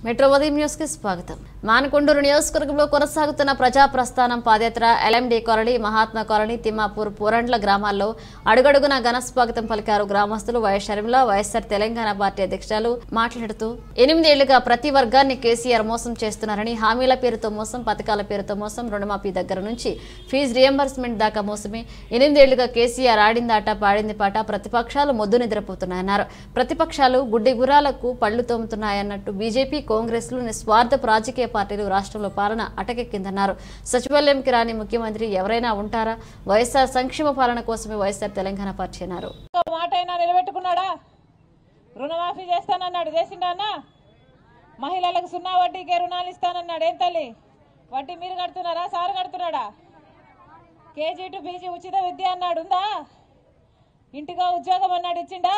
metro ఉదయం news కి స్వాగతం మానకొండూరు నియోజకవర్గంలో కొనసాగుతున్న ప్రజా ప్రస్థానం పాదయాత్ర LMD colony Mahatma colony Thimmapur Purandla గ్రామాల్లో అడుగడుగున ఘన స్వాగతం పలికారు గ్రామస్తులు YS Sharmila YSR Telangana party అధ్యక్షులు మాట్లాడుతూ ఎనిమిదేళ్లుగా ప్రతి వర్గాన్ని కేసీఆర్ మోసం చేస్తున్నారని హామీల పేరుతో మోసం పథకాల పేరుతో మోసం రుణమాఫీ దగ్గర నుంచి ఫీజు రియంబర్స్మెంట్ దాకా మోసమే ఎనిమిదేళ్లుగా కేసీఆర్ ఆడిందాట పాడింది పాట ప్రతిపక్షాలు మొద్దు నిద్రపోతున్నాయన్నారు ప్రతిపక్షాలు గుడ్డి గురాలకు పళ్లు తోముతున్నాయన్నట్టు బీజేపీ కాంగ్రెస్లు నిస్వార్థపు రాజకీయ పార్టీలు రాష్ట్రంలో పాలన అటకెక్కిందన్నారు సచివాలయంకి రాని ముఖ్యమంత్రి ఎవరైనా ఉంటారా వైఎస్ఆర్ సంక్షేమ పాలన కోసమే వైఎస్ఆర్ తెలంగాణ పార్టీ అన్నారు ఒక్క మాట అయినా నిలబెట్టుకున్నాడా రుణమాఫీ చేస్తానన్నాడు చేసిండా అన్న మహిళలకు సున్నా వడ్డీకే రుణాలు ఇస్తానన్నాడు ఏం తల్లి వడ్డీ మీరు కడుతున్నారా సారు కడుతున్నాడా కేజీ టు పీజీ ఉచిత విద్య అన్నాడు ఉందా ఇంటిగా ఉద్యోగం అన్నాడు ఇచ్చిండా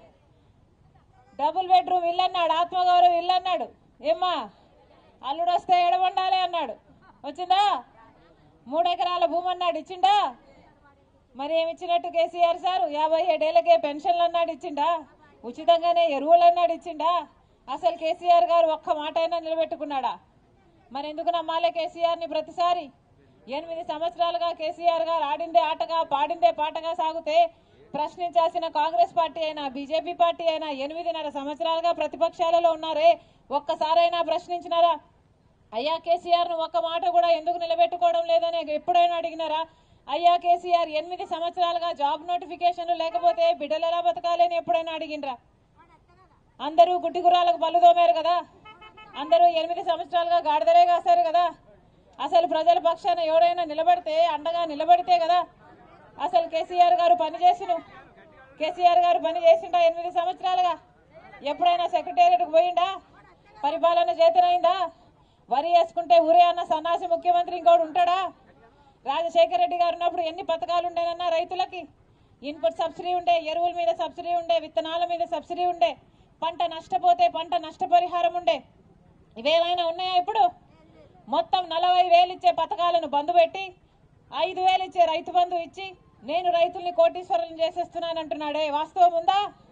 డబుల్ బెడ్రూమ్ ఇల్లు అన్నాడు ఆత్మగౌరవం ఇల్లు అన్నాడు ఏమ్మా అల్లుడు వస్తే ఎడబండాలి అన్నాడు వచ్చిందా మూడు ఎకరాల భూమి అన్నాడు ఇచ్చిండా మరి ఏమి ఇచ్చినట్టు కేసీఆర్ సార్ యాభై ఏడేళ్ళకే పెన్షన్లు అన్నాడు ఇచ్చిండా ఉచితంగానే ఎరువులు అన్నాడు ఇచ్చిండా అసలు కేసీఆర్ గారు ఒక్క మాట అయినా నిలబెట్టుకున్నాడా మరి ఎందుకు నమ్మాలే కేసీఆర్ని ప్రతిసారి ఎనిమిది సంవత్సరాలుగా కేసీఆర్ గారు ఆడిందే ఆటగా పాడిందే పాటగా సాగుతే ప్రశ్నించాల్సిన కాంగ్రెస్ పార్టీ అయినా బీజేపీ పార్టీ అయినా ఎనిమిదిన్నర సంవత్సరాలుగా ప్రతిపక్షాలలో ఉన్నారే ఒక్కసారైనా ప్రశ్నించినారా అయ్యా కేసీఆర్ ను ఒక్క మాట కూడా ఎందుకు నిలబెట్టుకోవడం లేదని ఎప్పుడైనా అడిగినారా అయ్యా కేసీఆర్ ఎనిమిది సంవత్సరాలుగా జాబ్ నోటిఫికేషన్లు లేకపోతే బిడ్డలు ఎలా బతకాలి అని ఎప్పుడైనా అడిగినరా అందరూ గుడ్డిగురాలకు బలు తోమారు కదా అందరూ ఎనిమిది సంవత్సరాలుగా గాడిదరే కాశారు కదా అసలు ప్రజల పక్షాన ఎవరైనా నిలబడితే అండగా నిలబడితే కదా అసలు కేసీఆర్ గారు పని చేసిను కేసీఆర్ గారు పని చేసిండా ఎనిమిది సంవత్సరాలుగా ఎప్పుడైనా సెక్రటేరియట్కి పోయిండా పరిపాలన చేతనైందా వరి వేసుకుంటే ఊరే అన్న సన్నాసి ముఖ్యమంత్రి ఇంకోడు ఉంటాడా రాజశేఖర రెడ్డి గారు ఉన్నప్పుడు ఎన్ని పథకాలు ఉండేనన్నా రైతులకి ఇన్పుట్ సబ్సిడీ ఉండే ఎరువుల మీద సబ్సిడీ ఉండే విత్తనాల మీద సబ్సిడీ ఉండే పంట నష్టపోతే పంట నష్టపరిహారం ఉండే ఇవేమైనా ఉన్నాయా ఇప్పుడు మొత్తం నలభై వేలు ఇచ్చే పథకాలను బంద్ పెట్టి ఐదు వేలు ఇచ్చే రైతు బంధు ఇచ్చి నేను రైతుల్ని కోటీశ్వరులను చేసేస్తున్నాను అంటున్నాడే వాస్తవం ఉందా